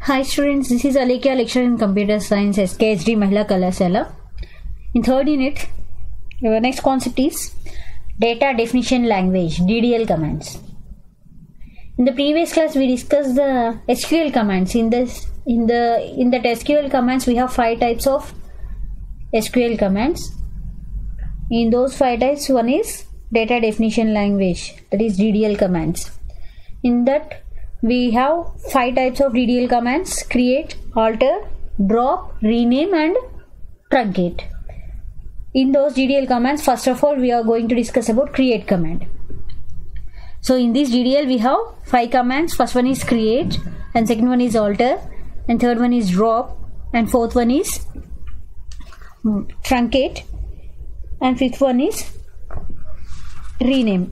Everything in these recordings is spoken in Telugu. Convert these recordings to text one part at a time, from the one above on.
Hi students, this is Alekia, lecturer in computer science, SKHD Mahila Kalasala. In third unit, our next concept is data definition language, DDL commands. In the previous class, we discussed the SQL commands. In this, in the in that SQL commands, we have five types of SQL commands. In those five types, one is data definition language, that is DDL commands. In that, we have five types of DDL commands create, alter, drop, rename, and truncate. In those DDL commands, first of all, we are going to discuss about create command. So in this DDL, we have five commands. First one is create, and second one is alter, and third one is drop, and fourth one is mm, truncate, and fifth one is rename.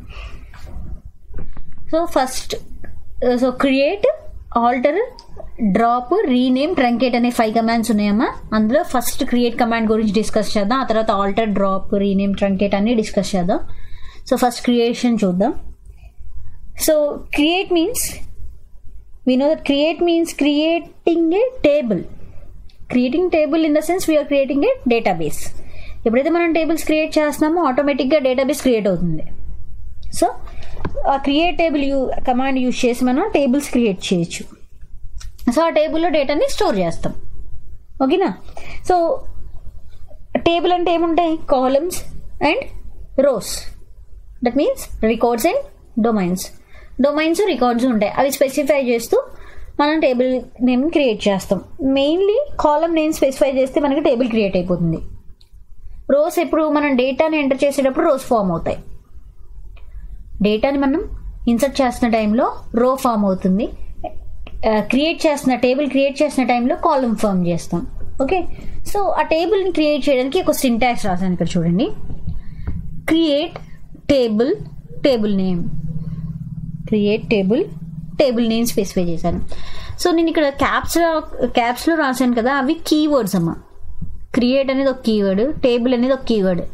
So first so create alter drop rename truncate అనే ఫైవ్ కమాండ్స్ ఉన్నాయమ్మా అందులో ఫస్ట్ క్రియేట్ కమాండ్ గురించి డిస్కస్ చేద్దాం ఆ తర్వాత ఆల్టర్ డ్రాప్ రీనేమ్ ట్రంకేట్ అన్ని డిస్కస్ చేద్దాం సో ఫస్ట్ క్రియేషన్ చూద్దాం so create means we know that create means creating a table creating table in the sense we are creating a database ఎప్పుడైతే మనం టేబుల్స్ క్రియేట్ చేస్తున్నామో ఆటోమేటిక్గా డేటాబేస్ క్రియేట్ అవుతుంది సో ఆ create table you command use చేసి మనం టేబుల్స్ క్రియేట్ చేయొచ్చు సో ఆ టేబుల్లో డేటాని స్టోర్ చేస్తాం ఓకేనా సో టేబుల్ అంటే ఏముంటాయి columns and rows that means records and domains domains records ఉంటాయి అవి స్పెసిఫై చేస్తూ మనం టేబుల్ నేమ్ క్రియేట్ చేస్తాం మెయిన్లీ కాలం నేమ్ స్పెసిఫై చేస్తే మనకి టేబుల్ క్రియేట్ అయిపోతుంది రోస్ ఎప్పుడు మనం డేటాని ఎంటర్ చేసేటప్పుడు రోస్ ఫామ్ అవుతాయి డేటాని మనం ఇన్సర్ట్ చేస్తున్న టైంలో రో ఫామ్ అవుతుంది క్రియేట్ చేస్తున్న టేబుల్ క్రియేట్ చేసిన టైంలో కాలం ఫామ్ చేస్తాం ఓకే సో ఆ టేబుల్ని క్రియేట్ చేయడానికి ఒక సింటాక్స్ రాశాను ఇక్కడ చూడండి create table table name create table table name specify చేశాను సో నేను ఇక్కడ క్యాప్స్ క్యాప్స్లో రాశాను కదా అవి కీవర్డ్స్ అమ్మ క్రియేట్ అనేది ఒక కీవర్డ్ టేబుల్ అనేది ఒక కీవర్డ్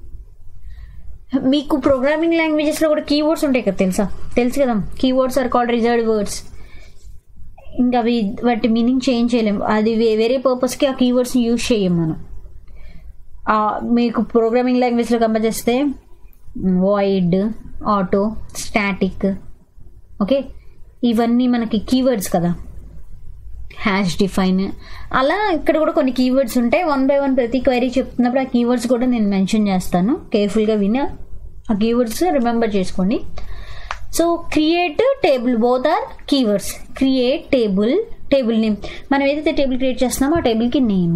మీకు ప్రోగ్రామింగ్ లాంగ్వేజెస్లో కూడా కీవర్డ్స్ ఉంటాయి కదా తెలుసా తెలుసు కదా keywords are called reserved words ఇంకా అవి వాటి మీనింగ్ చేంజ్ చేయలేము అది వే- వేరే పర్పస్కి ఆ కీవర్డ్స్ని యూజ్ చేయం మనం ఆ, మీకు ప్రోగ్రామింగ్ లాంగ్వేజ్లో కంపేర్ చేస్తే వాయిడ్ ఆటో స్టాటిక్ ఓకే ఇవన్నీ మనకి కీవర్డ్స్ కదా హ్యాష్ డిఫైన్ అలా ఇక్కడ కూడా కొన్ని కీవర్డ్స్ ఉంటాయి వన్ బై వన్ ప్రతి క్వైరీ చెప్తున్నప్పుడు ఆ కీవర్డ్స్ కూడా నేను మెన్షన్ చేస్తాను కేర్ఫుల్గా విని ఆ కీవర్డ్స్ రిమెంబర్ చేసుకోండి so create table both are keywords create table table name మనం ఏదైతే టేబుల్ క్రియేట్ చేస్తున్నామో ఆ టేబుల్కి నేమ్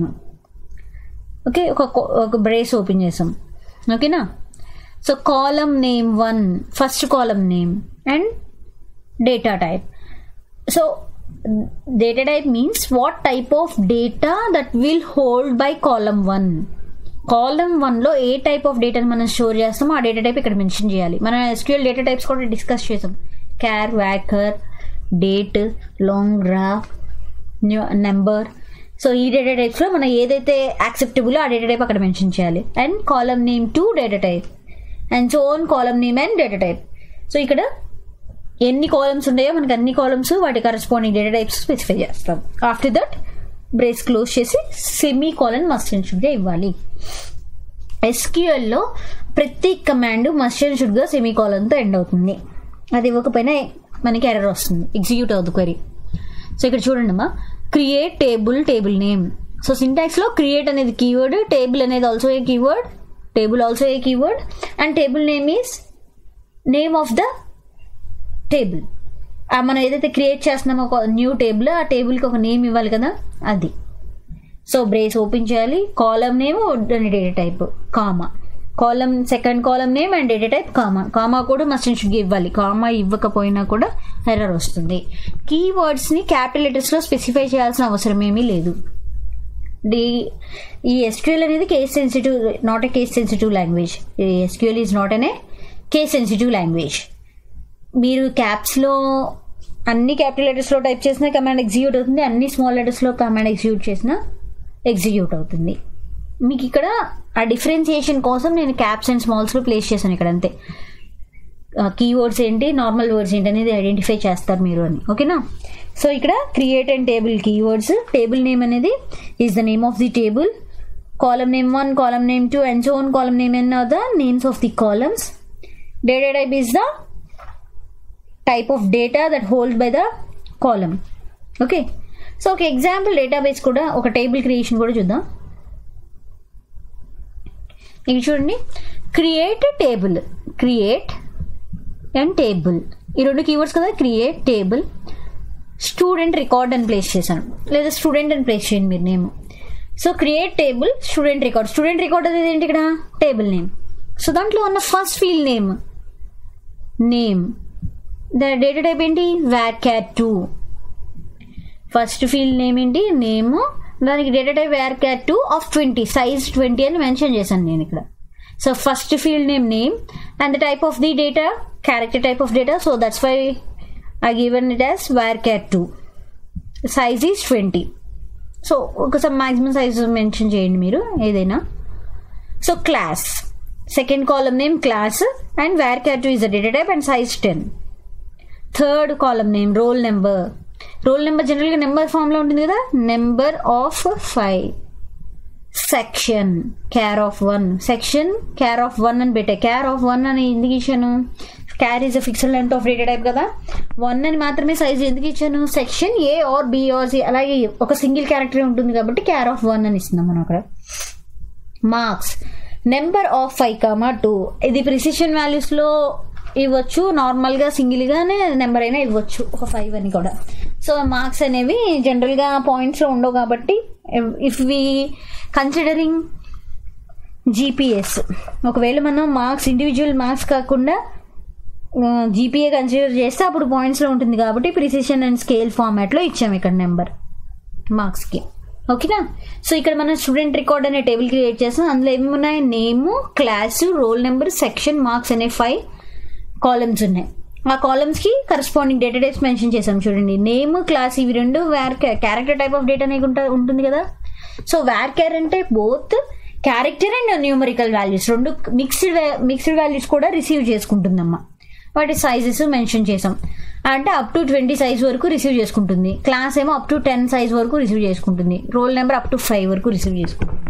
ఓకే ఒక కో- ఒక బ్రేస్ ఓపెన్ చేసాం ఓకేనా so column name one first column name and data type so data type means what type of data that will hold by column 1 column వన్లో ఏ టైప్ ఆఫ్ డేటాని మనం స్టోర్ చేస్తామో ఆ డేటా టైప్ ఇక్కడ మెన్షన్ చేయాలి మన ఎస్క్యూఎల్ డేటా టైప్స్ కూడా డిస్కస్ చేసాం క్యార్ వ్యాకర్ date long graph number so ఈ డేటా టైప్స్లో మనం ఏదైతే యాక్సెప్టబుల్ ఆ డేటా టైప్ అక్కడ మెన్షన్ చేయాలి and column name two data type and so on column name and data type so ఇక్కడ ఎన్ని కాలమ్స్ ఉన్నాయో మనకి అన్ని కాలమ్స్ వాటి కరెస్పాండింగ్ డేటా టైప్స్ స్పెసిఫై చేస్తాం ఆఫ్టర్ దట్ బ్రేస్ క్లోజ్ చేసి సెమీ కాలన్ మస్ట్ అండ్ షుడ్గా ఇవ్వాలి ఎస్క్యూఎల్లో ప్రతి కమాండ్ మస్ట్ అండ్ షుడ్గా సెమీ కాలన్తో ఎండ్ అవుతుంది అది ఇవ్వకపోయినా మనకి ఎర్రర్ వస్తుంది ఎగ్జిక్యూట్ అవుతుంది క్వరీ సో ఇక్కడ చూడండి అమ్మా create table table name so syntax లో క్రియేట్ అనేది కీవర్డ్ టేబుల్ అనేది also a keyword table also a keyword and table name is name of the table ఆ మనం ఏదైతే క్రియేట్ చేస్తున్నామో ఒక న్యూ టేబుల్ ఆ టేబుల్కి ఒక నేమ్ ఇవ్వాలి కదా అది సో బ్రేస్ ఓపెన్ చేయాలి column name data type comma column second column name and data type comma comma కూడా మస్ట్ అండ్ షుడ్గా ఇవ్వాలి కామా ఇవ్వకపోయినా కూడా ఎర్రర్ వస్తుంది కీవర్డ్స్ని క్యాపిటల్ లెటర్స్లో స్పెసిఫై చేయాల్సిన అవసరం ఏమీ లేదు డి ఈ ఎస్క్యూఎల్ అనేది case sensitive not a case sensitive language SQL is not an a case sensitive language మీరు క్యాప్స్లో అన్ని క్యాపిటల్ లెటర్స్లో టైప్ చేసిన కమాండ్ ఎగ్జిక్యూట్ అవుతుంది అన్ని స్మాల్ లెటర్స్లో కమాండ్ ఎగ్జిక్యూట్ చేసిన ఎగ్జిక్యూట్ అవుతుంది మీకు ఇక్కడ ఆ డిఫరెన్సియేషన్ కోసం నేను క్యాప్స్ అండ్ స్మాల్స్లో ప్లేస్ చేశాను ఇక్కడ అంతే కీవర్డ్స్ ఏంటి నార్మల్ వర్డ్స్ ఏంటి అనేది ఐడెంటిఫై చేస్తారు మీరు అని ఓకేనా సో ఇక్కడ create and table keywords table name అనేది is the name of the table column name one column name two and so on column name n are the names of the columns data type is the type of data that hold by the column okay so ఒక ఎగ్జాంపుల్ డేటాబేస్ కూడా ఒక టేబుల్ క్రియేషన్ కూడా చూద్దాం ఇది చూడండి create table create and table ఈ రెండు కీవర్డ్స్ కదా క్రియేట్ టేబుల్ స్టూడెంట్ రికార్డ్ అని ప్లేస్ చేశాను లేదా స్టూడెంట్ అని ప్లేస్ చేయండి మీరు name so create table student record student record అనేది ఏంటి ఇక్కడ టేబుల్ నేమ్ సో దాంట్లో ఉన్న first field name name the data type ఏంటి వ్యాట్ క్యాట్ టూ ఫస్ట్ ఫీల్డ్ నేమ్ ఏంటి నేమ్ దానికి డేటా టైప్ వేర్ క్యాట్ two of twenty size twenty అని మెన్షన్ చేశాను నేను ఇక్కడ so first field name name and the type of the data character type of data so that's why I given it as వేర్ క్యాట్ two size is twenty so ఒకసారి మాక్సిమం సైజ్ మెన్షన్ చేయండి మీరు ఏదైనా so class second column name class and వేర్ క్యాట్ two is the data type and size ten third column name roll number roll number జనరల్గా నెంబర్ ఫామ్లో ఉంటుంది కదా number of five section char of one section char of one అని పెట్టా క్యార్ ఆఫ్ వన్ అని ఎందుకు ఇచ్చాను char is a fixed length of data type కదా వన్ అని మాత్రమే సైజ్ ఎందుకు ఇచ్చాను section A or B or C అలాగే ఒక సింగిల్ క్యారెక్టర్ ఉంటుంది కాబట్టి క్యార్ ఆఫ్ వన్ అని ఇస్తున్నాం మనం అక్కడ marks number of five comma two ఇది ప్రిసిషన్ వాల్యూస్లో ఇవ్వచ్చు నార్మల్గా సింగిల్గానే నెంబర్ అయినా ఇవ్వచ్చు ఒక ఫైవ్ అని కూడా సో మార్క్స్ అనేవి జనరల్గా పాయింట్స్లో ఉండవు కాబట్టి ఇఫ్ వి కన్సిడరింగ్ జీపీఎస్ ఒకవేళ మనం మార్క్స్ ఇండివిజువల్ మార్క్స్ కాకుండా జీపీఏ కన్సిడర్ చేస్తే అప్పుడు పాయింట్స్లో ఉంటుంది కాబట్టి ప్రిసిషన్ అండ్ స్కేల్ ఫార్మాట్లో ఇచ్చాము ఇక్కడ నెంబర్ మార్క్స్కి ఓకేనా సో ఇక్కడ మనం స్టూడెంట్ రికార్డ్ అనే టేబుల్ క్రియేట్ చేస్తాం అందులో ఏమి ఉన్నాయి name class roll number section marks అనే ఫైవ్ కాలమ్స్ ఉన్నాయి ఆ కాలమ్స్కి కరస్పాండింగ్ డేటా టైప్స్ మెన్షన్ చేసాం చూడండి నేమ్ క్లాస్ ఇవి రెండు var character type of data అనేది ఉంటా- ఉంటుంది కదా సో వేర్ క్యార్ అంటే both character and numerical values రెండు మిక్స్డ్ మిక్స్డ్ వాల్యూస్ కూడా రిసీవ్ చేసుకుంటుందమ్మా వాటి సైజెస్ మెన్షన్ చేసాం అంటే అప్ టు ట్వంటీ సైజ్ వరకు రిసీవ్ చేసుకుంటుంది క్లాస్ ఏమో అప్ టు టెన్ సైజ్ వరకు రిసీవ్ చేసుకుంటుంది roll number up to five వరకు రిసీవ్ చేసుకుంటుంది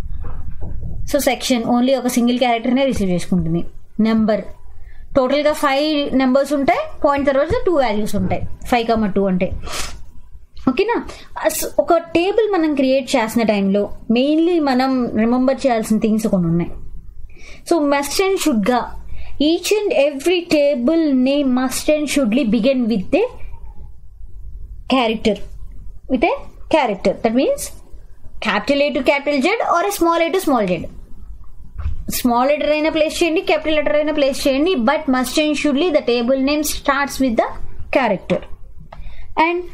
సో సెక్షన్ ఓన్లీ ఒక సింగిల్ క్యారెక్టర్నే రిసీవ్ చేసుకుంటుంది నెంబర్ టోటల్గా ఫైవ్ నెంబర్స్ ఉంటాయి పాయింట్ తర్వాత టూ వాల్యూస్ ఉంటాయి ఫైవ్ కమ టూ అంటే ఓకేనా అస్- ఒక టేబుల్ మనం క్రియేట్ చేసిన టైంలో మెయిన్లీ మనం రిమెంబర్ చేయాల్సిన థింగ్స్ కొన్ని ఉన్నాయి సో మస్ట్ అండ్ షుడ్గా each and every table name must and షుడ్లీ begin with a character with a character that means capital A to capital Z or a small A to small Z small letter అయినా ప్లేస్ చేయండి క్యాపిటల్ లెటర్ అయినా ప్లేస్ చేయండి బట్ మస్ట్ అండ్ షుడ్లీ the table name starts with the character and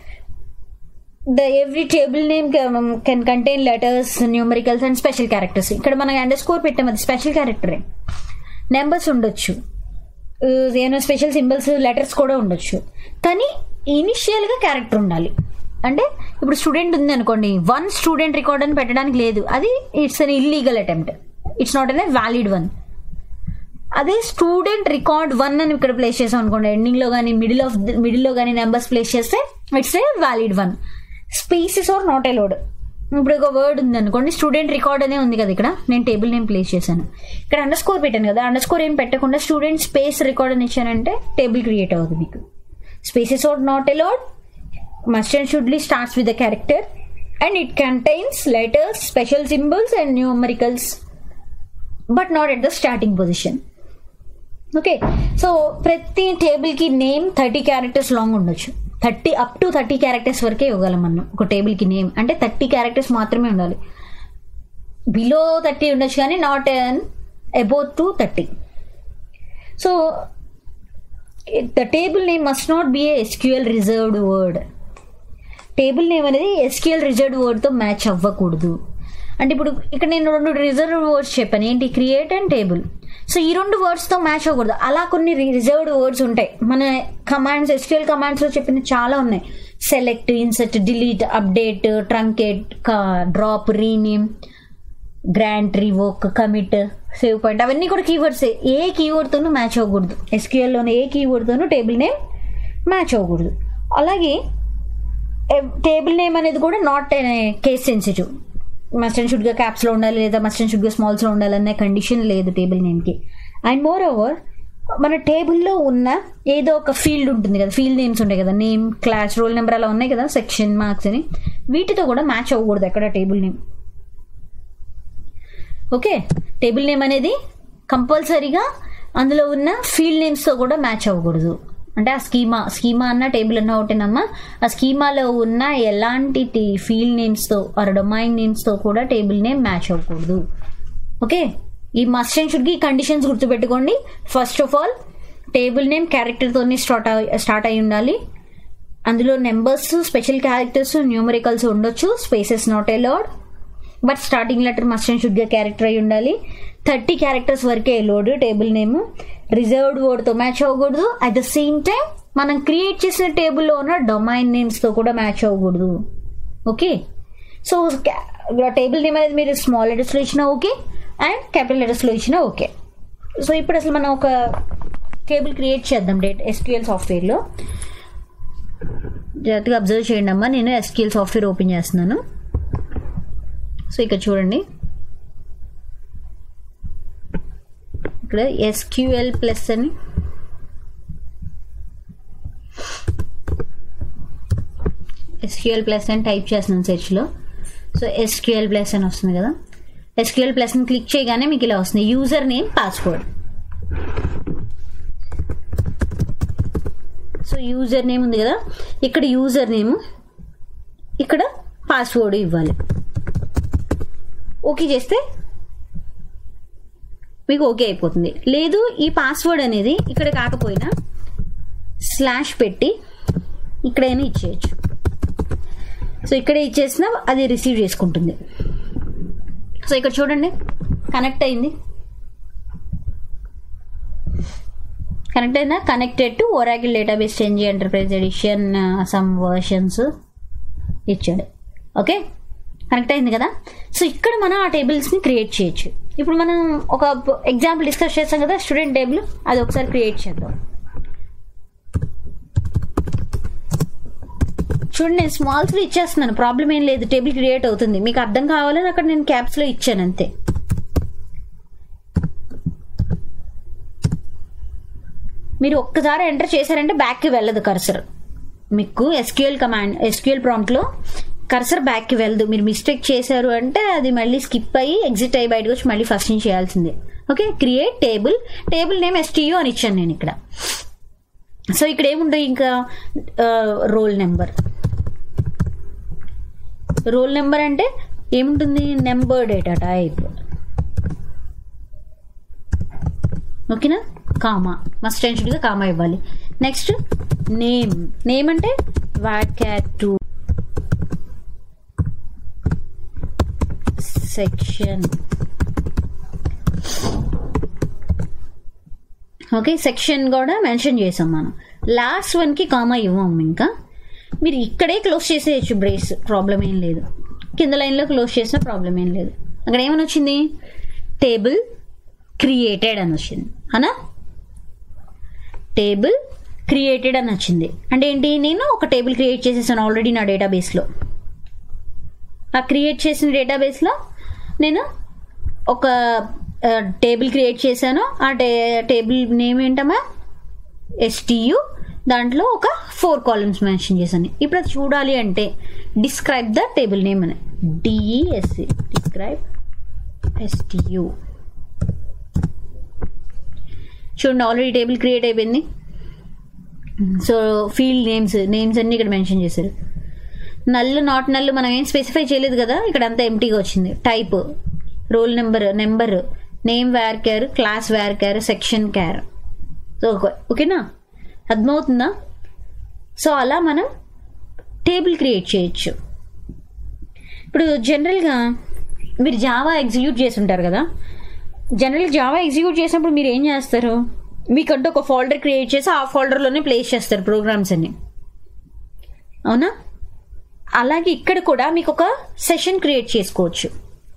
the every table name can contain letters numericals and special characters ఇక్కడ మనం అండర్ స్కోర్ పెట్టాం అది స్పెషల్ క్యారెక్టరే నెంబర్స్ ఉండొచ్చు Uh, ఏమైనా స్పెషల్ సింబల్స్ లెటర్స్ కూడా ఉండొచ్చు కానీ ఇనిషియల్గా క్యారెక్టర్ ఉండాలి అంటే ఇప్పుడు స్టూడెంట్ ఉంది అనుకోండి వన్ స్టూడెంట్ రికార్డ్ అని పెట్టడానికి లేదు అది it's an illegal attempt it's not an a valid one అదే స్టూడెంట్ రికార్డ్ వన్ అని ఇక్కడ ప్లేస్ చేసాం అనుకోండి ఎండింగ్లో కానీ మిడిల్ ఆఫ్ మిడిల్లో కానీ నెంబర్స్ ప్లేస్ చేస్తే it's a valid one spaces are not allowed ఇప్పుడు ఒక వర్డ్ ఉంది అనుకోండి స్టూడెంట్ రికార్డ్ అనే ఉంది కదా ఇక్కడ నేను టేబుల్ నేమ్ ప్లేస్ చేశాను ఇక్కడ అండర్ స్కోర్ పెట్టాను కదా అండర్ స్కోర్ ఏం పెట్టకుండా స్టూడెంట్ స్పేస్ రికార్డ్ అని ఇచ్చానంటే టేబుల్ క్రియేట్ అవుతుంది మీకు spaces are not allowed must and షుడ్లీ starts with the character and it contains letters special symbols and numericals but not at the starting position okay so ప్రతి టేబుల్కి నేమ్ థర్టీ క్యారెక్టర్స్ లాంగ్ ఉండొచ్చు thirty up to thirty characters వరకే ఇవ్వగలం మనం ఒక టేబుల్కి నేమ్ అంటే థర్టీ క్యారెక్టర్స్ మాత్రమే ఉండాలి బిలో థర్టీ ఉండొచ్చు కానీ not an about to thirty so the table name must not B A SQL reserved word table name అనేది ఎస్క్యూఎల్ రిజర్వ్డ్ వర్డ్తో మ్యాచ్ అవ్వకూడదు అంటే ఇప్పుడు ఇక్కడ నేను రెండు రిజర్వ్ వర్డ్స్ చెప్పాను ఏంటి క్రియేట్ అండ్ టేబుల్ సో ఈ రెండు వర్డ్స్తో మ్యాచ్ అవ్వకూడదు అలా కొన్ని రిజర్వ్డ్ వర్డ్స్ ఉంటాయి మన కమాండ్స్ ఎస్క్యూఎల్ కమాండ్స్లో చెప్పిన చాలా ఉన్నాయి select insert delete update truncate drop rename grant revoke commit save point అవన్నీ కూడా కీవర్డ్స్ ఏ కీవర్డ్తోనూ మ్యాచ్ అవ్వకూడదు ఎస్క్యూఎల్లోనే ఏ కీవర్డ్తోనూ టేబుల్ నేమ్ మ్యాచ్ అవ్వకూడదు అలాగే టేబుల్ నేమ్ అనేది కూడా not case sensitive must and షుడ్గా క్యాప్స్లో ఉండాలి లేదా మస్ట్ అండ్ షుడ్గా స్మాల్స్లో ఉండాలి అనే కండిషన్ లేదు టేబుల్ నేమ్కి అండ్ మోర్ ఓవర్ మన టేబుల్లో ఉన్న ఏదో ఒక ఫీల్డ్ ఉంటుంది కదా ఫీల్డ్ నేమ్స్ ఉంటాయి కదా నేమ్ క్లాస్ రోల్ నెంబర్ అలా ఉన్నాయి కదా సెక్షన్ మార్క్స్ అని వీటితో కూడా మ్యాచ్ అవ్వకూడదు ఎక్కడ table name okay table name అనేది కంపల్సరీగా అందులో ఉన్న ఫీల్డ్ నేమ్స్తో కూడా మ్యాచ్ అవ్వకూడదు అంటే ఆ స్కీమా స్కీమా అన్న టేబుల్ అన్న ఒకటేనమ్మా ఆ స్కీమాలో ఉన్న ఎలాంటి ఫీల్డ్ నేమ్స్తో ఆర్ డొమైన్ నేమ్స్తో కూడా టేబుల్ నేమ్ మ్యాచ్ అవ్వకూడదు ఓకే ఈ మస్ట్ అండ్ షుడ్కి ఈ కండిషన్స్ గుర్తుపెట్టుకోండి first of all table name క్యారెక్టర్తోనే స్టార్ట్ స్టార్ట్ అయి ఉండాలి అందులో నెంబర్స్ స్పెషల్ క్యారెక్టర్స్ న్యూమరికల్స్ ఉండొచ్చు spaces not allowed but starting letter must and షుడ్గా క్యారెక్టర్ అయి ఉండాలి థర్టీ క్యారెక్టర్స్ వరకే లోడ్ టేబుల్ నేమ్ రిజర్వ్డ్ వర్డ్తో మ్యాచ్ అవ్వకూడదు అట్ ద సేమ్ టైం మనం క్రియేట్ చేసిన టేబుల్లో ఉన్న డొమైన్ నేమ్స్తో కూడా మ్యాచ్ అవ్వకూడదు ఓకే సో టేబుల్ నేమ్ అనేది మీరు స్మాల్ లెటర్స్లో ఇచ్చినా ఓకే అండ్ క్యాపిటల్ లెటర్స్లో ఇచ్చినా ఓకే సో ఇప్పుడు అసలు మనం ఒక టేబుల్ క్రియేట్ చేద్దాం డేట్ ఎస్క్యూఎల్ సాఫ్ట్వేర్లో జాగ్రత్తగా అబ్జర్వ్ చేయండి అమ్మా నేను ఎస్క్యూఎల్ సాఫ్ట్వేర్ ఓపెన్ చేస్తున్నాను సో ఇక్కడ చూడండి ఇక్కడ ఎస్క్యూఎల్ ప్లస్ అని ఎస్క్యూఎల్ ప్లస్ అని టైప్ చేస్తున్నాను సెర్చ్లో సో ఎస్క్యూఎల్ ప్లస్ అని వస్తుంది కదా ఎస్క్యూఎల్ ప్లస్ని క్లిక్ చేయగానే మీకు ఇలా వస్తుంది user name password so user name ఉంది కదా ఇక్కడ యూజర్ నేమ్ ఇక్కడ పాస్వర్డ్ ఇవ్వాలి ఓకే చేస్తే మీకు ఓకే అయిపోతుంది లేదు ఈ పాస్వర్డ్ అనేది ఇక్కడ కాకపోయినా స్లాష్ పెట్టి ఇక్కడైనా ఇచ్చేయచ్చు సో ఇక్కడే ఇచ్చేసినా అది రిసీవ్ చేసుకుంటుంది సో ఇక్కడ చూడండి కనెక్ట్ అయింది కనెక్ట్ అయినా connected to Oracle database change enterprise edition some versions ఇచ్చాడు ఓకే కనెక్ట్ అయింది కదా సో ఇక్కడ మనం ఆ టేబుల్స్ని క్రియేట్ చేయొచ్చు ఇప్పుడు మనం ఒక ఎగ్జాంపుల్ డిస్కస్ చేస్తాం కదా స్టూడెంట్ టేబుల్ అది ఒకసారి క్రియేట్ చేద్దాం చూడండి నేను స్మాల్స్లో ఇచ్చేస్తున్నాను ప్రాబ్లం ఏం లేదు టేబుల్ క్రియేట్ అవుతుంది మీకు అర్థం కావాలని అక్కడ నేను క్యాప్స్లో ఇచ్చాను అంతే మీరు ఒక్కసారి ఎంటర్ చేశారంటే బ్యాక్కి వెళ్ళదు కర్సర్ మీకు ఎస్క్యూఎల్ కమాండ్ ఎస్క్యూఎల్ ప్రాంప్ట్లో కర్సర్ బ్యాక్కి వెళ్ళదు మీరు మిస్టేక్ చేశారు అంటే అది మళ్ళీ స్కిప్ అయ్యి ఎగ్జిట్ అయ్యి బయటకు వచ్చి మళ్ళీ ఫస్ట్ నుంచి చేయాల్సిందే okay create table table name STU అని ఇచ్చాను నేను ఇక్కడ సో ఇక్కడ ఏముంటాయి ఇంకా రోల్ నెంబర్ రోల్ నెంబర్ అంటే ఏముంటుంది నెంబర్ డేటా టైప్ ఓకేనా కామా మస్ట్ గా కామా ఇవ్వాలి నెక్స్ట్ నేమ్ నేమ్ అంటే వాక్యాట్ టూ సెక్షన్ ఓకే సెక్షన్ కూడా మెన్షన్ చేసాం మనం లాస్ట్ వన్కి కామా ఇవ్వం ఇంకా మీరు ఇక్కడే క్లోజ్ చేసేయచ్చు బ్రేస్ ప్రాబ్లం ఏం లేదు కింద లైన్లో క్లోజ్ చేసిన ప్రాబ్లం ఏం లేదు అక్కడ ఏమని వచ్చింది టేబుల్ క్రియేటెడ్ అని వచ్చింది అనా టేబుల్ క్రియేటెడ్ అని వచ్చింది అంటే ఏంటి నేను ఒక టేబుల్ క్రియేట్ చేసేసాను ఆల్రెడీ నా డేటాబేస్లో ఆ క్రియేట్ చేసిన డేటాబేస్లో నేను ఒక టేబుల్ క్రియేట్ చేశాను ఆ టే టేబుల్ నేమ్ ఏంటమ్మా ఎస్టీయు దాంట్లో ఒక ఫోర్ కాలమ్స్ మెన్షన్ చేశాను ఇప్పుడు అది చూడాలి అంటే డిస్క్రైబ్ ద టేబుల్ నేమ్ అని డిఈఎస్సి డిస్క్రైబ్ ఎస్టీయు చూడండి ఆల్రెడీ టేబుల్ క్రియేట్ అయిపోయింది సో ఫీల్డ్ నేమ్స్ నేమ్స్ అన్ని ఇక్కడ మెన్షన్ చేశారు నల్లు నాట్ నల్లు మనం ఏం స్పెసిఫై చేయలేదు కదా ఇక్కడ అంతా ఎంటీగా వచ్చింది type roll number number name varchar class varchar section char so ఓకేనా అర్థమవుతుందా సో అలా మనం టేబుల్ క్రియేట్ చేయొచ్చు ఇప్పుడు జనరల్గా మీరు జావా ఎగ్జిక్యూట్ చేసి ఉంటారు కదా జనరల్ జావా ఎగ్జిక్యూట్ చేసినప్పుడు మీరు ఏం చేస్తారు మీకంటూ ఒక ఫోల్డర్ క్రియేట్ చేసి ఆ ఫోల్డర్లోనే ప్లేస్ చేస్తారు ప్రోగ్రామ్స్ అన్ని అవునా అలాగే ఇక్కడ కూడా మీకు ఒక సెషన్ క్రియేట్ చేసుకోవచ్చు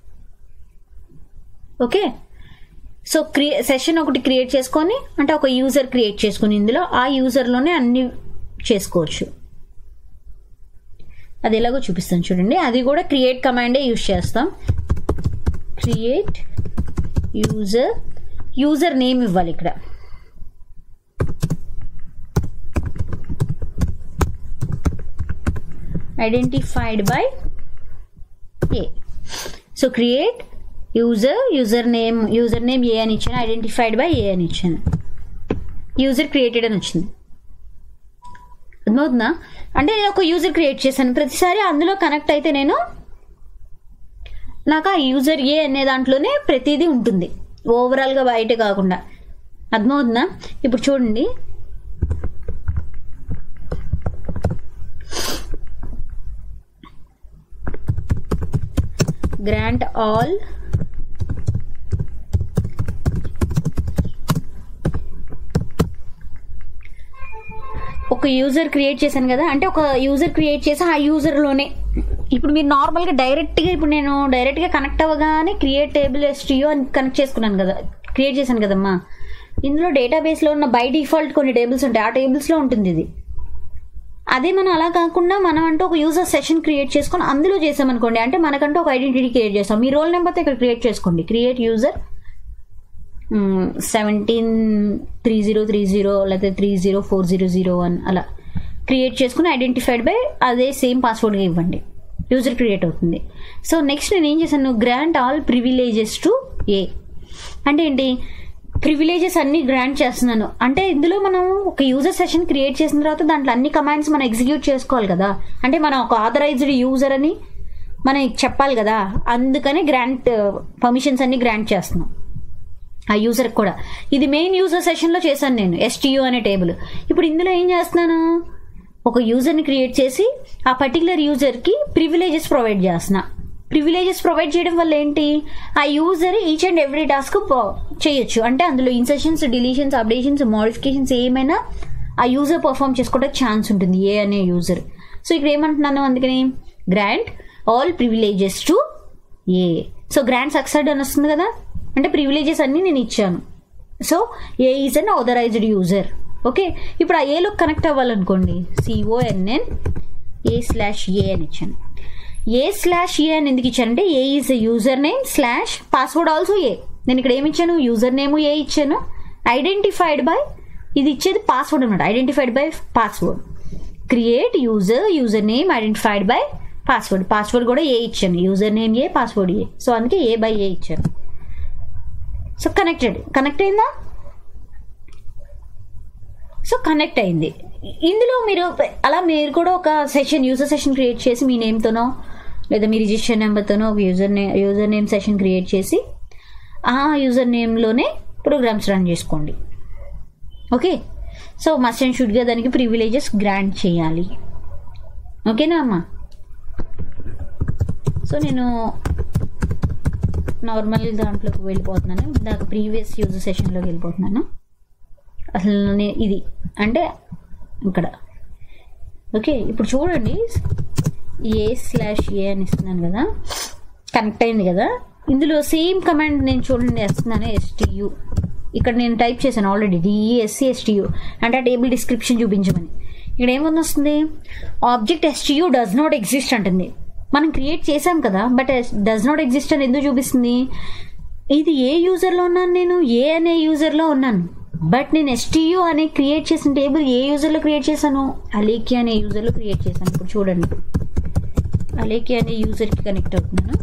ఓకే సో క్రియే సెషన్ ఒకటి క్రియేట్ చేసుకొని అంటే ఒక యూజర్ క్రియేట్ చేసుకుని ఇందులో ఆ యూజర్లోనే అన్ని చేసుకోవచ్చు అది ఎలాగో చూపిస్తాను చూడండి అది కూడా క్రియేట్ కమాండే యూజ్ చేస్తాం క్రియేట్ యూజర్ యూజర్ నేమ్ ఇవ్వాలి ఇక్కడ identified by A so create user user name user name A అని ఇచ్చాను ఐడెంటిఫైడ్ బై ఏ అని ఇచ్చాను యూజర్ క్రియేటెడ్ అని వచ్చింది అర్థమవుతుందా అంటే నేను ఒక యూజర్ క్రియేట్ చేశాను ప్రతిసారి అందులో కనెక్ట్ అయితే నేను నాకు ఆ యూజర్ ఏ అనే దాంట్లోనే ప్రతిదీ ఉంటుంది ఓవరాల్గా బయట కాకుండా అర్థమవుతుందా ఇప్పుడు చూడండి గ్రాంట్ ఆల్ ఒక యూజర్ క్రియేట్ చేశాను కదా అంటే ఒక యూజర్ క్రియేట్ చేసి ఆ యూజర్లోనే ఇప్పుడు మీరు నార్మల్గా డైరెక్ట్గా ఇప్పుడు నేను డైరెక్ట్గా కనెక్ట్ అవ్వగానే క్రియేట్ టేబుల్ ఎస్టీయో అని కనెక్ట్ చేసుకున్నాను కదా క్రియేట్ చేశాను కదమ్మా ఇందులో డేటాబేస్లో ఉన్న బై డిఫాల్ట్ కొన్ని టేబుల్స్ ఉంటాయి ఆ టేబుల్స్లో ఉంటుంది ఇది అదే మనం అలా కాకుండా మనం అంటూ ఒక యూజర్ సెషన్ క్రియేట్ చేసుకొని అందులో చేసామనుకోండి అంటే మనకంటూ ఒక ఐడెంటిటీ క్రియేట్ చేస్తాం మీ రోల్ నెంబర్తో ఇక్కడ క్రియేట్ చేసుకోండి create user seventeen three zero three zero లేకపోతే three zero four zero zero one అలా క్రియేట్ చేసుకుని ఐడెంటిఫైడ్ బై అదే సేమ్ పాస్వర్డ్గా ఇవ్వండి యూజర్ క్రియేట్ అవుతుంది సో నెక్స్ట్ నేను ఏం చేశాను grant all privileges to A అంటే ఏంటి ప్రివిలేజెస్ అన్ని గ్రాంట్ చేస్తున్నాను అంటే ఇందులో మనం ఒక యూజర్ సెషన్ క్రియేట్ చేసిన తర్వాత దాంట్లో అన్ని కమాండ్స్ మనం ఎగ్జిక్యూట్ చేసుకోవాలి కదా అంటే మనం ఒక ఆథరైజ్డ్ యూజర్ అని మనం చెప్పాలి కదా అందుకని గ్రాంట్ పర్మిషన్స్ అన్ని గ్రాంట్ చేస్తున్నాం ఆ యూజర్ కూడా ఇది మెయిన్ యూజర్ సెషన్లో చేశాను నేను ఎస్టీయూ అనే టేబుల్ ఇప్పుడు ఇందులో ఏం చేస్తున్నాను ఒక యూజర్ని క్రియేట్ చేసి ఆ పర్టికులర్ యూజర్కి ప్రివిలేజెస్ ప్రొవైడ్ చేస్తున్నా ప్రివిలేజెస్ ప్రొవైడ్ చేయడం వల్ల ఏంటి ఆ user each and every task చేయొచ్చు అంటే అందులో ఇన్సెషన్స్ డిలీషన్స్ అప్డేషన్స్ మోడిఫికేషన్స్ ఏమైనా ఆ యూజర్ పర్ఫామ్ చేసుకోవడానికి ఛాన్స్ ఉంటుంది ఏ అనే యూజర్ సో ఇక్కడ ఏమంటున్నాను అందుకని grant all privileges to A so grant succeeded అని వస్తుంది కదా అంటే ప్రివిలేజెస్ అన్ని నేను ఇచ్చాను so A is an authorized user okay ఇప్పుడు ఆ ఏలో కనెక్ట్ అవ్వాలనుకోండి సిఓఎన్ఎన్ ఏ స్లాష్ ఏ అని ఇచ్చాను ఏ స్లాష్ ఏ అని ఎందుకు ఇచ్చానంటే A is user name slash password also A నేను ఇక్కడ ఏమి ఇచ్చాను యూజర్ నేమ్ ఏ ఇచ్చాను ఐడెంటిఫైడ్ బై ఇది ఇచ్చేది పాస్వర్డ్ అనమాట identified by password create user user name identified by password password కూడా ఏ ఇచ్చాను user name A password A so అందుకే ఏ బై ఏ ఇచ్చాను సో కనెక్టెడ్ కనెక్ట్ అయిందా సో కనెక్ట్ అయింది ఇందులో మీరు అలా మీరు కూడా ఒక సెషన్ యూజర్ సెషన్ క్రియేట్ చేసి మీ నేమ్తోనో లేదా మీ రిజిస్టర్ నెంబర్తోనో ఒక user name user name session create చేసి ఆ యూజర్ నేమ్లోనే ప్రోగ్రామ్స్ రన్ చేసుకోండి ఓకే సో మస్ట్ అండ్ షుడ్గా దానికి ప్రివిలేజెస్ గ్రాంట్ చేయాలి ఓకేనా అమ్మా సో నేను నార్మల్ దాంట్లోకి వెళ్ళిపోతున్నాను దాకా ప్రీవియస్ యూజర్ సెషన్లోకి వెళ్ళిపోతున్నాను అసలు నే- ఇది అంటే ఇక్కడ ఓకే ఇప్పుడు చూడండి ఏ స్లాష్ ఏ అని ఇస్తున్నాను కదా కనెక్ట్ అయింది కదా ఇందులో సేమ్ కమాండ్ నేను చూడండి వేస్తున్నాను ఎస్టీయు ఇక్కడ నేను టైప్ చేశాను ఆల్రెడీ డిఈఎస్సి ఎస్టీయు అంటే ఆ టేబుల్ డిస్క్రిప్షన్ చూపించమని ఇక్కడ ఏమని వస్తుంది object STU does not exist అంటుంది మనం క్రియేట్ చేసాం కదా బట్ డస్ నాట్ ఎగ్జిస్ట్ అని ఎందుకు చూపిస్తుంది ఇది ఏ యూజర్లో ఉన్నాను నేను ఏ అనే యూజర్లో ఉన్నాను బట్ నేను ఎస్టీయూ అనే క్రియేట్ చేసిన టేబుల్ ఏ యూజర్లో క్రియేట్ చేశాను అలేకి అనే యూజర్లో క్రియేట్ చేశాను ఇప్పుడు చూడండి అలేకి అనే యూజర్కి కనెక్ట్ అవుతున్నాను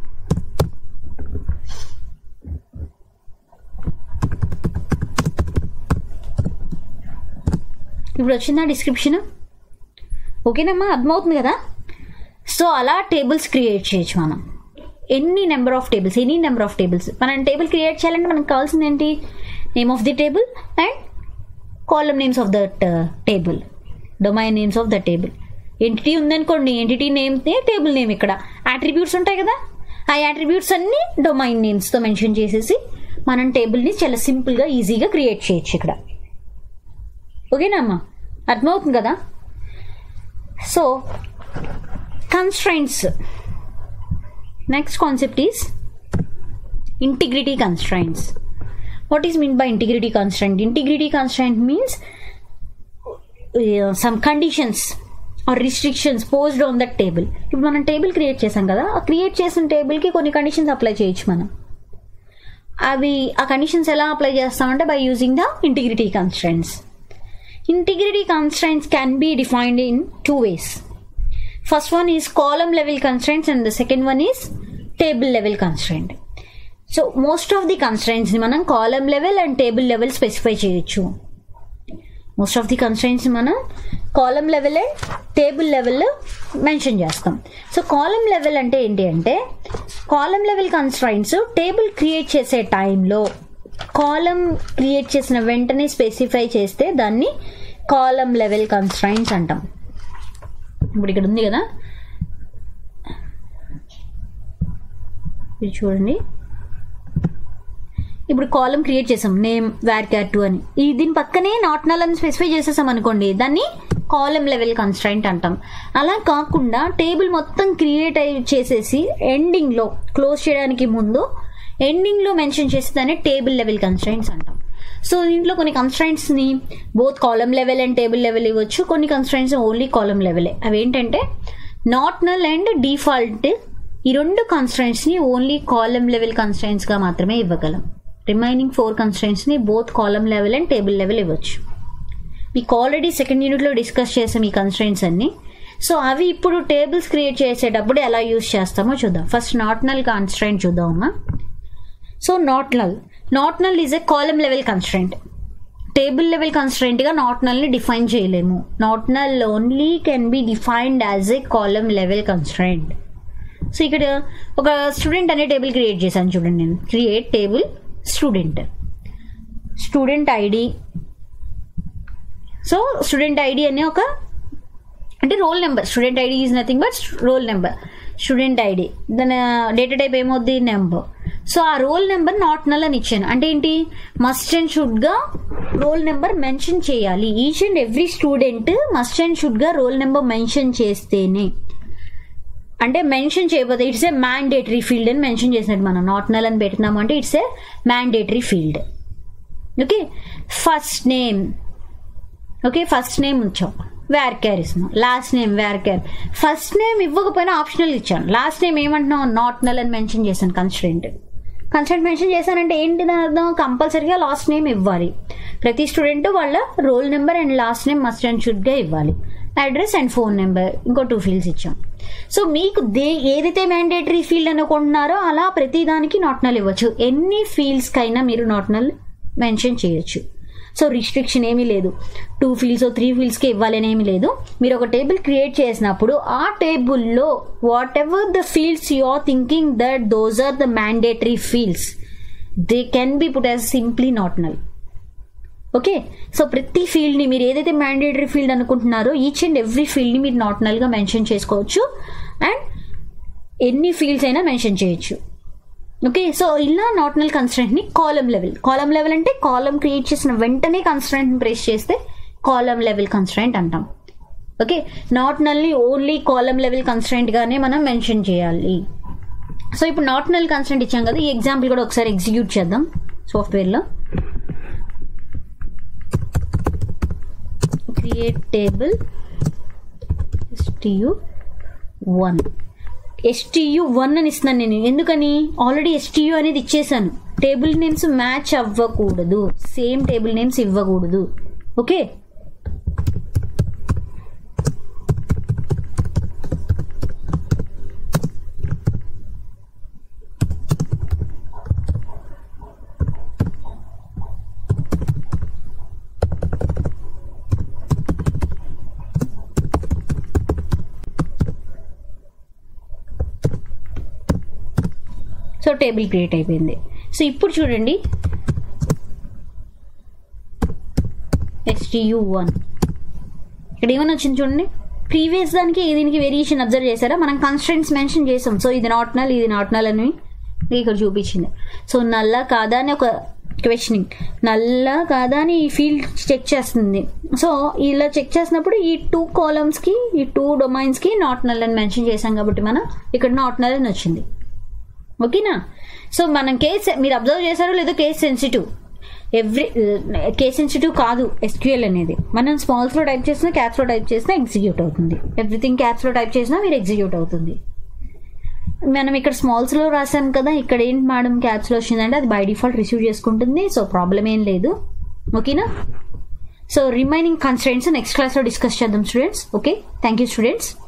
ఇప్పుడు వచ్చిందా డిస్క్రిప్షన్ ఓకేనమ్మా అర్థమవుతుంది కదా సో అలా టేబుల్స్ క్రియేట్ చేయొచ్చు మనం ఎన్ని number of tables any number of tables మనం టేబుల్ క్రియేట్ చేయాలంటే మనకు కావాల్సింది ఏంటి name of the table and column names of that table domain names of the table entity ఉందనుకోండి ఎంటిటీ నేమ్ టేబుల్ నేమ్ ఇక్కడ అట్రిబ్యూట్స్ ఉంటాయి కదా ఆ అట్రిబ్యూట్స్ అన్ని డొమైన్ నేమ్స్తో మెన్షన్ చేసేసి మనం టేబుల్ని చాలా సింపుల్గా ఈజీగా క్రియేట్ చేయొచ్చు ఇక్కడ ఓకేనా అమ్మా అర్థమవుతుంది కదా so constraints next concept is integrity constraints what is meant by integrity constraint integrity constraint means uh, some conditions or restrictions posed on that table ఇప్పుడు మనం టేబుల్ క్రియేట్ చేసాం కదా ఆ క్రియేట్ చేసిన టేబుల్కి కొన్ని కండిషన్స్ అప్లై చేయొచ్చు మనం అవి ఆ కండిషన్స్ ఎలా అప్లై చేస్తామంటే by using the integrity constraints integrity constraints can be defined in two ways first one is column level constraints and the second one is table level constraint so most of the కన్స్ట్రెంట్స్ని మనం column level and table level specify చేయొచ్చు మోస్ట్ ఆఫ్ ది కన్స్ట్రెంట్స్ మనం కాలమ్ లెవెల్ అండ్ టేబుల్ లెవెల్లో మెన్షన్ చేస్తాం సో కాలమ్ లెవెల్ అంటే ఏంటి అంటే column level constraints table create చేసే టైంలో కాలమ్ క్రియేట్ చేసిన వెంటనే స్పెసిఫై చేస్తే దాన్ని కాలమ్ లెవెల్ కన్స్ట్రైంట్స్ అంటాం ఇప్పుడు ఇక్కడ ఉంది కదా ఇది చూడండి ఇప్పుడు కాలం క్రియేట్ చేసాం నేమ్ వేర్ క్యార్ టూ అని ఈ దీని పక్కనే నాట్ నల్ అని స్పెసిఫై చేసేసాం అనుకోండి దాన్ని కాలం లెవెల్ కన్స్ట్రైంట్ అంటాం అలా కాకుండా టేబుల్ మొత్తం క్రియేట్ అయి చేసేసి ఎండింగ్లో క్లోజ్ చేయడానికి ముందు ఎండింగ్లో మెన్షన్ చేసి దాన్ని టేబుల్ లెవెల్ కన్స్ట్రైంట్స్ అంటాం సో దీంట్లో కొన్ని కన్స్ట్రైంట్స్ని both column level and table level ఇవ్వచ్చు కొన్ని కన్స్ట్రైంట్స్ ఓన్లీ కాలం లెవెలే అవి ఏంటంటే నాట్ నల్ అండ్ డిఫాల్ట్ ఈ రెండు కన్స్ట్రైంట్స్ని ఓన్లీ కాలం లెవెల్ కన్స్ట్రైంట్స్గా మాత్రమే ఇవ్వగలం రిమైనింగ్ ఫోర్ కన్స్ట్రైంట్స్ని both column level and table level ఇవ్వచ్చు మీకు ఆల్రెడీ సెకండ్ యూనిట్లో డిస్కస్ చేసాం ఈ కన్స్ట్రైంట్స్ అన్ని సో అవి ఇప్పుడు టేబుల్స్ క్రియేట్ చేసేటప్పుడు ఎలా యూస్ చేస్తామో చూద్దాం ఫస్ట్ నాట్ నల్ కన్స్ట్రైంట్ చూద్దామా so not null not null is a column level constraint table level కన్స్ట్రైంట్గా నాట్ నల్ని డిఫైన్ చేయలేము not null only can be defined as a column level constraint so ఇక్కడ ఒక స్టూడెంట్ అనే టేబుల్ క్రియేట్ చేశాను చూడండి నేను create table student student ID so student ID అనే ఒక అంటే roll number student ID is nothing but roll number student ID దాని డేటా టైప్ ఏమవుద్ది నెంబర్ సో ఆ రోల్ నెంబర్ నాట్ నల్ అని ఇచ్చాను అంటే ఏంటి మస్ట్ అండ్ షుడ్గా రోల్ నెంబర్ మెన్షన్ చేయాలి each and every student must and షుడ్గా రోల్ నెంబర్ మెన్షన్ చేస్తేనే అంటే మెన్షన్ చేయకపోతే ఇట్స్ ఏ మ్యాండేటరీ ఫీల్డ్ అని మెన్షన్ చేసినట్టు మనం నాట్ నల్ అని పెట్టినాము అంటే it's a mandatory field okay first name okay first name ఉంచాం వేర్ కేర్ ఇస్తున్నాం last name varchar first name ఇవ్వకపోయినా ఆప్షనల్ ఇచ్చాను లాస్ట్ నేమ్ ఏమంటున్నాం నాట్ నల్ అని మెన్షన్ చేశాను కన్స్టెంట్ కన్స్టెంట్ మెన్షన్ చేశానంటే ఏంటి దాని అర్థం కంపల్సరీగా లాస్ట్ నేమ్ ఇవ్వాలి ప్రతి స్టూడెంట్ వాళ్ళ roll number and last name must and షుడ్గా ఇవ్వాలి అడ్రస్ అండ్ ఫోన్ నెంబర్ ఇంకో టూ ఫీల్డ్స్ ఇచ్చాం సో మీకు దే ఏదైతే మ్యాండేటరీ ఫీల్డ్ అనుకుంటున్నారో అలా ప్రతి దానికి నాట్ నల్ ఇవ్వచ్చు ఎన్ని ఫీల్డ్స్కైనా మీరు నాట్ నల్ మెన్షన్ చేయొచ్చు సో రిస్ట్రిక్షన్ ఏమీ లేదు టూ ఫీల్డ్స్ త్రీ ఫీల్డ్స్కి ఇవ్వాలని ఏమీ లేదు మీరు ఒక టేబుల్ క్రియేట్ చేసినప్పుడు ఆ టేబుల్లో whatever the fields you are thinking that those are the mandatory fields they can be put as simply not null okay so ప్రతి ఫీల్డ్ని మీరు ఏదైతే మ్యాండేటరీ ఫీల్డ్ అనుకుంటున్నారో ఈచ్ అండ్ ఎవ్రీ ఫీల్డ్ని మీరు నాట్ నల్గా మెన్షన్ చేసుకోవచ్చు అండ్ ఎన్ని ఫీల్డ్స్ అయినా మెన్షన్ చేయొచ్చు ఓకే సో ఇలా నాట్ నల్ కన్స్టెంట్ని కాలం లెవెల్ కాలం లెవెల్ అంటే కాలం క్రియేట్ చేసిన వెంటనే కన్స్టెంట్ని ప్రెస్ చేస్తే కాలం లెవెల్ కన్స్టెంట్ అంటాం ఓకే నాట్ నల్ని ఓన్లీ కాలం లెవెల్ కన్స్టెంట్గానే మనం మెన్షన్ చేయాలి సో ఇప్పుడు నాట్ నల్ కన్స్టెంట్ ఇచ్చాం కదా ఈ ఎగ్జాంపుల్ కూడా ఒకసారి ఎగ్జిక్యూట్ చేద్దాం సాఫ్ట్వేర్లో create table STU one STU one అని ఇస్తున్నాను నేను ఎందుకని ఆల్రెడీ ఎస్టియు అనేది ఇచ్చేసాను టేబుల్ నేమ్స్ మ్యాచ్ అవ్వకూడదు సేమ్ టేబుల్ నేమ్స్ ఇవ్వకూడదు ఓకే సో టేబుల్ క్రియేట్ అయిపోయింది సో ఇప్పుడు చూడండి ఎస్టియు వన్ ఇక్కడ ఏమైనా వచ్చింది చూడండి ప్రీవియస్ దానికి దీనికి వేరియేషన్ అబ్జర్వ్ చేశారా మనం కన్స్టెంట్స్ మెన్షన్ చేసాం సో ఇది నాట్ నల్ ఇది నాట్ నల్ అని ఇక్కడ చూపించింది సో నల్లా కాదా అని ఒక క్వశ్చనింగ్ నల్లా కాదా అని ఈ ఫీల్డ్ చెక్ చేస్తుంది సో ఇలా చెక్ చేసినప్పుడు ఈ టూ కాలమ్స్కి ఈ టూ డొమైన్స్కి నాట్ నల్ అని మెన్షన్ చేసాం కాబట్టి మనం ఇక్కడ నాట్ నల్ అని వచ్చింది ఓకేనా సో మనం కేస్ మీరు అబ్జర్వ్ చేశారో లేదో case sensitive every case sensitive కాదు ఎస్క్యూఎల్ అనేది మనం స్మాల్స్లో టైప్ చేసినా క్యాప్స్లో టైప్ చేసినా ఎగ్జిక్యూట్ అవుతుంది ఎవ్రీథింగ్ క్యాప్స్లో టైప్ చేసినా మీరు ఎగ్జిక్యూట్ అవుతుంది మనం ఇక్కడ స్మాల్స్లో రాసాం కదా ఇక్కడ ఏంటి మేడం క్యాప్స్లో వచ్చిందంటే అది బై డిఫాల్ట్ రిసీవ్ చేసుకుంటుంది సో ప్రాబ్లం ఏం లేదు ఓకేనా సో రిమైనింగ్ కన్స్టెంట్స్ నెక్స్ట్ క్లాస్లో డిస్కస్ చేద్దాం students okay thank you students